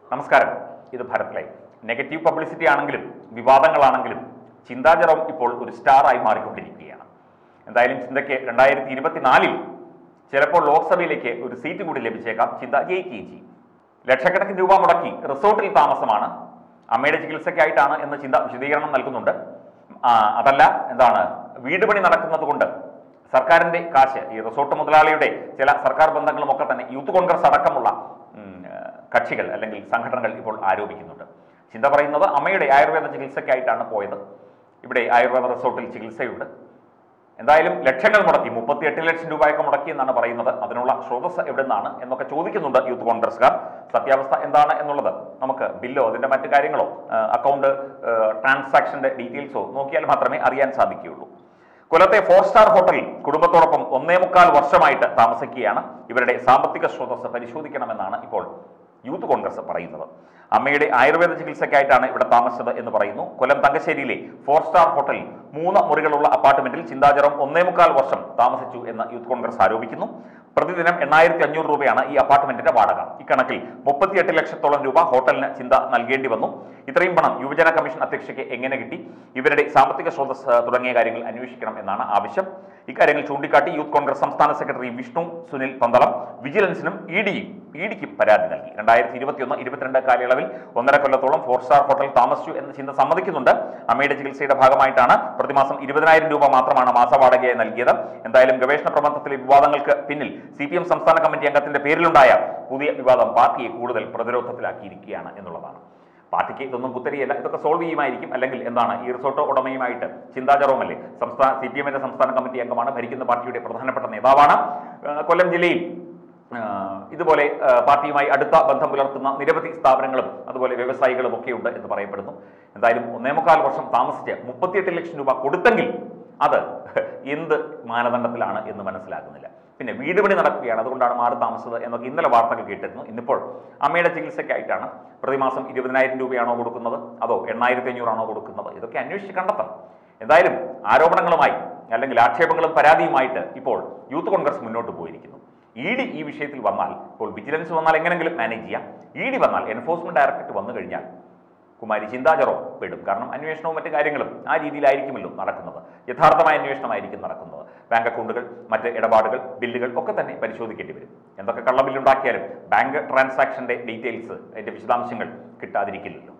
നമസ്കാരം ഇത് Bharat live negative publicity ആണെങ്കിലും വിവാദങ്ങളാണെങ്കിലും ചിന്താജറം ഇപ്പോൾ ഒരു സ്റ്റാറായി മാറിക്കൊണ്ടിരിക്കുകയാണ് എന്തായാലും ചിന്തയ്ക്ക് രണ്ടായിരത്തി ഇരുപത്തിനാലിൽ ചിലപ്പോൾ ലോക്സഭയിലേക്ക് ഒരു സീറ്റ് കൂടി ലഭിച്ചേക്കാം ചിന്ത ജയിക്കുകയും ചെയ്യും ലക്ഷക്കണക്കിന് രൂപ മുടക്കി റിസോർട്ടിൽ താമസമാണ് അമ്മയുടെ ചികിത്സയ്ക്കായിട്ടാണ് എന്ന ചിന്ത വിശദീകരണം നൽകുന്നുണ്ട് ആ, അതല്ല എന്താണ് വീട് പണി നടക്കുന്നത് കൊണ്ട് സർക്കാരിന്റെ കാശ് ഈ റിസോർട്ട് മുതലാളിയുടെ ചില സർക്കാർ ബന്ധങ്ങളും ഒക്കെ തന്നെ യൂത്ത് കോൺഗ്രസ് അടക്കമുള്ള ഉം, ആ, കക്ഷികൾ അല്ലെങ്കിൽ സംഘടനകൾ ഇപ്പോൾ ആരോപിക്കുന്നുണ്ട് ചിന്ത പറയുന്നത് അമ്മയുടെ ആയുർവേദ ചികിത്സയ്ക്കായിട്ടാണ് പോയത് ഇവിടെ ആയുർവേദ റിസോർട്ടിൽ ചികിത്സയുണ്ട് എന്തായാലും ലക്ഷങ്ങൾ മുടക്കി മുപ്പത്തിയെട്ട് ലക്ഷം രൂപയൊക്കെ മുടക്കി എന്നാണ് പറയുന്നത് അതിനുള്ള സ്രോതസ് എവിടെ നിന്നാണ് എന്നൊക്കെ ചോദിക്കുന്നുണ്ട് യൂത്ത് കോൺഗ്രസ്സുകാർ സത്യാവസ്ഥ എന്താണ് എന്നുള്ളത് നമുക്ക് ബില്ലോ അതിന്റെ മറ്റു കാര്യങ്ങളോ ആ, അക്കൗണ്ട് ആ, ട്രാൻസാക്ഷന്റെ ഡീറ്റെയിൽസോ നോക്കിയാൽ മാത്രമേ അറിയാൻ സാധിക്കുകയുള്ളൂ കൊല്ലത്തെ ഫോർ സ്റ്റാർ ഹോട്ടലിൽ കുടുംബത്തോടൊപ്പം ഒന്നേ മുക്കാൽ വർഷമായിട്ട് താമസിക്കുകയാണ് ഇവരുടെ സാമ്പത്തിക സ്രോതസ് പരിശോധിക്കണമെന്നാണ് ഇപ്പോൾ യൂത്ത് കോൺഗ്രസ് പറയുന്നത് അമ്മയുടെ ആയുർവേദ ചികിത്സയ്ക്കായിട്ടാണ് ഇവിടെ താമസിച്ചത് എന്ന് പറയുന്നു കൊല്ലം തങ്കശ്ശേരിയിലെ ഫോർ സ്റ്റാർ ഹോട്ടലിൽ മൂന്ന് മുറികളുള്ള അപ്പാർട്ട്മെന്റിൽ ചിന്താചരം ഒന്നേ മുക്കാൽ വർഷം താമസിച്ചു എന്ന് യൂത്ത് കോൺഗ്രസ് ആരോപിക്കുന്നു പ്രതിദിനം എണ്ണായിരത്തി അഞ്ഞൂറ് രൂപയാണ് ഈ അപ്പാർട്ട്മെന്റിന്റെ വാടക ഇക്കണക്കിൽ മുപ്പത്തിയെട്ട് ലക്ഷത്തോളം രൂപ ഹോട്ടലിന് ചിന്ത നൽകേണ്ടി വന്നു ഇത്രയും പണം യുവജന കമ്മീഷൻ അധ്യക്ഷയ്ക്ക് എങ്ങനെ കിട്ടി ഇവരുടെ സാമ്പത്തിക സ്രോതസ് തുടങ്ങിയ കാര്യങ്ങൾ അന്വേഷിക്കണം എന്നാണ് ആവശ്യം ഇക്കാര്യങ്ങൾ ചൂണ്ടിക്കാട്ടി യൂത്ത് കോൺഗ്രസ് സംസ്ഥാന സെക്രട്ടറി വിഷ്ണു സുനിൽ പന്തളം വിജിലൻസിനും ഇ ഡിയും ഇ ഡിക്കും പരാതി നൽകി രണ്ടായിരത്തി ഇരുപത്തിയൊന്ന് ഇരുപത്തിരണ്ട് കാലയളവിൽ ഒന്നര കൊല്ലത്തോളം ഫോർ സ്റ്റാർ ഹോട്ടൽ താമസിച്ചു എന്ന ചിന്ത സമ്മതിക്കുന്നുണ്ട് അമ്മയുടെ ചികിത്സയുടെ ഭാഗമായിട്ടാണ് പ്രതിമാസം ഇരുപതിനായിരം രൂപ മാത്രമാണ് മാസവാടകയായി നൽകിയത് എന്തായാലും ഗവേഷണ പ്രബന്ധത്തിലെ വിവാദങ്ങൾക്ക് പിന്നിൽ സി പി എം സംസ്ഥാന കമ്മിറ്റി അംഗത്തിന്റെ പേരിലുണ്ടായ പുതിയ വിവാദം പാർട്ടിയെ കൂടുതൽ പ്രതിരോധത്തിലാക്കിയിരിക്കുകയാണ് എന്നുള്ളതാണ് പാർട്ടിക്ക് ഇതൊന്നും പുത്തരിയല്ല ഇതൊക്കെ സോൾവ് ചെയ്യുമായിരിക്കും അല്ലെങ്കിൽ എന്താണ് ഈ റിസോർട്ട് ഉടമയുമായിട്ട് ചിന്താചറവുമല്ലേ സംസ്ഥാന സി പി എമ്മിന്റെ സംസ്ഥാന കമ്മിറ്റി അംഗമാണ് ഭരിക്കുന്ന പാർട്ടിയുടെ പ്രധാനപ്പെട്ട നേതാവാണ് ആ, കൊല്ലം ജില്ലയിൽ ആ, ഇതുപോലെ ആ, പാർട്ടിയുമായി അടുത്ത ബന്ധം പുലർത്തുന്ന നിരവധി സ്ഥാപനങ്ങളും അതുപോലെ വ്യവസായികളും ഒക്കെ ഉണ്ട് എന്ന് പറയപ്പെടുന്നു എന്തായാലും ഒന്നേ മുക്കാൽ വർഷം താമസിച്ച് മുപ്പത്തിയെട്ട് ലക്ഷം രൂപ കൊടുത്തെങ്കിൽ അത് എന്ത് മാനദണ്ഡത്തിലാണ് എന്ന് മനസ്സിലാകുന്നില്ല പിന്നെ വീട് പണി നടക്കുകയാണ് അതുകൊണ്ടാണ് മാറി താമസിച്ചത് എന്നൊക്കെ ഇന്നലെ വാർത്തകൾ കേട്ടിരുന്നു ഇന്നിപ്പോൾ അമ്മയുടെ ചികിത്സയ്ക്കായിട്ടാണ് പ്രതിമാസം ഇരുപതിനായിരം രൂപയാണോ കൊടുക്കുന്നത് അതോ എണ്ണായിരത്തി അഞ്ഞൂറാണോ കൊടുക്കുന്നത് ഇതൊക്കെ അന്വേഷിച്ച് കണ്ടെത്തണം എന്തായാലും ആരോപണങ്ങളുമായി അല്ലെങ്കിൽ ആക്ഷേപങ്ങളും പരാതിയുമായിട്ട് ഇപ്പോൾ യൂത്ത് കോൺഗ്രസ് മുന്നോട്ട് പോയിരിക്കുന്നു ഇ ഡി ഈ വിഷയത്തിൽ വന്നാൽ ഇപ്പോൾ വിജിലൻസ് വന്നാൽ എങ്ങനെങ്കിലും മാനേജ് ചെയ്യാം ഇ ഡി വന്നാൽ എൻഫോഴ്സ്മെന്റ് ഡയറക്ടറേറ്റ് വന്നു കഴിഞ്ഞാൽ കുമാരി ചിന്താചറോ പെടും കാരണം അന്വേഷണവും മറ്റു കാര്യങ്ങളും ആ രീതിയിലായിരിക്കുമല്ലോ നടക്കുന്നത് യഥാർത്ഥമായ അന്വേഷണമായിരിക്കും നടക്കുന്നത് ബാങ്ക് അക്കൗണ്ടുകൾ മറ്റ് ഇടപാടുകൾ ബില്ലുകൾ ഒക്കെ തന്നെ പരിശോധിക്കേണ്ടി വരും എന്തൊക്കെ കള്ളബില്ലുണ്ടാക്കിയാലും ബാങ്ക് ട്രാൻസാക്ഷന്റെ ഡീറ്റെയിൽസ് അതിന്റെ വിശദാംശങ്ങൾ കിട്ടാതിരിക്കില്ലല്ലോ